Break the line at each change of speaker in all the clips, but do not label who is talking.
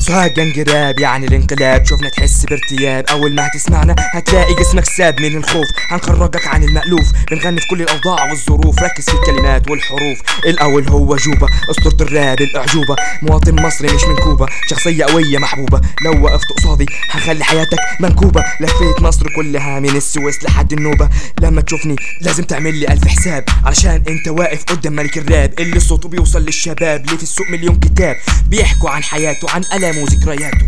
سوهاج انقلاب يعني الانقلاب شوفنا تحس بارتياب اول ما هتسمعنا هتلاقي جسمك ساب من الخوف هنخرجك عن المألوف بنغني في كل الاوضاع والظروف ركز في الكلمات والحروف الاول هو جوبا اسطورة الراب الاعجوبة مواطن مصري مش من كوبا شخصية قوية محبوبة لو وقفت قصادي هخلي حياتك منكوبة لفيت مصر كلها من السويس لحد النوبة لما تشوفني لازم تعمل لي الف حساب علشان انت واقف قدام ملك الراب اللي صوته بيوصل للشباب ليه في السوق مليون كتاب بيحكوا عن حياته عن ألامه وذكرياته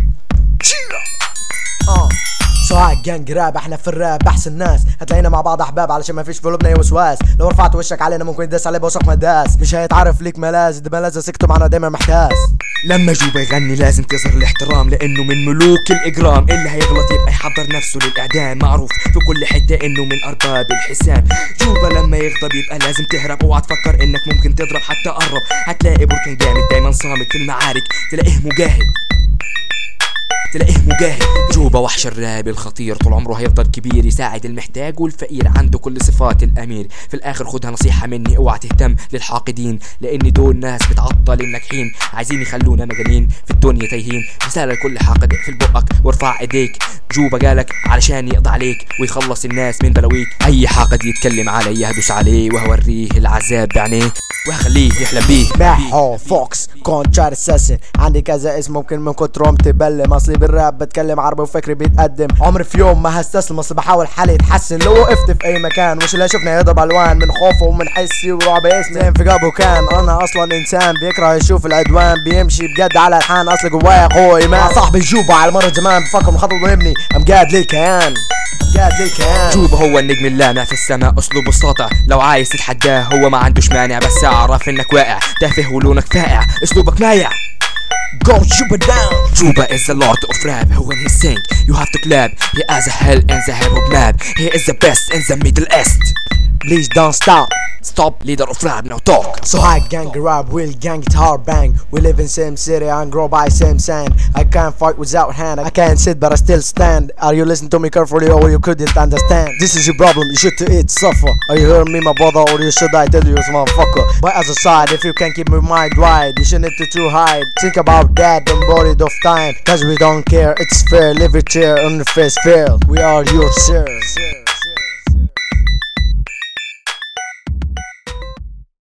اه سواء جانج راب احنا في الراب احسن ناس هتلاقينا مع بعض احباب علشان ما فيش في قلوبنا اي وسواس لو رفعت وشك علينا ممكن يداس عليه بوسخ مداس مش هيتعرف ليك ملاذ ده ملاذ سكته معنا دايما محتاس
لما جوبا يغني لازم تظهر الاحترام لانه من ملوك الاجرام اللي هيغلط يبقى يحضر نفسه للاعدام معروف في كل حته انه من ارباب الحسام جوبا لما يغضب يبقى لازم تهرب اوعى تفكر انك ممكن تضرب حتى قرب هتلاقي بركان جامد دايما صامت في المعارك تلاقيه مجاهد تلاقيه مجاهد جوبا وحش الراب الخطير طول عمره هيفضل كبير يساعد المحتاج والفقير عنده كل صفات الامير في الاخر خدها نصيحه مني اوعى تهتم للحاقدين لان دول ناس بتعطل الناجحين عايزين يخلونا مجانين في الدنيا تايهين رساله لكل حاقد اقفل بقك وارفع ايديك جوبا جالك علشان يقضي عليك ويخلص الناس من بلاويك اي حاقد يتكلم علي هدوس عليه وهوريه العذاب بعينيه وهخليه يحلم بيه
محو فوكس كونتشار اساسن عندي كذا اسم ممكن من كترهم تبلم اصلي بالراب بتكلم عربي وفكري بيتقدم عمري في يوم ما هستسلم اصل بحاول حالي يتحسن لو وقفت في اي مكان مش اللي هيشوفني هيضرب الوان من خوفه ومن حسي ورعب اسمي زي انفجابه كان انا اصلا انسان بيكره يشوف العدوان بيمشي بجد على الحان اصل جوايا قوه ايمان صاحبي جوبا على مر زمان بفكر مخطط ويبني امجاد للكيان امجاد للكيان
جوبا هو النجم اللامع في السماء اسلوبه الساطع لو عايز تتحداه هو ما عندوش مانع بس اعرف انك واقع تافه ولونك فائع اسلوبك مايع
Go Juba down
Juba is the lord of rap when he sing you have to clap he has a hell in the hip hop map he is the best in the middle east
Please don't stop
stop leader of rap now talk
So high gang rap, will gang guitar bang We live in same city and grow by same sand I can't fight without hand I can't sit but I still stand Are you listening to me carefully or you couldn't understand This is your problem, you should to it suffer Are you hearing me my brother or you should I tell you this motherfucker But as a side, if you can keep your mind right You shouldn't to too hide Think about that, don't worry of time Cause we don't care, it's fair Live it here on the face fair We are your sir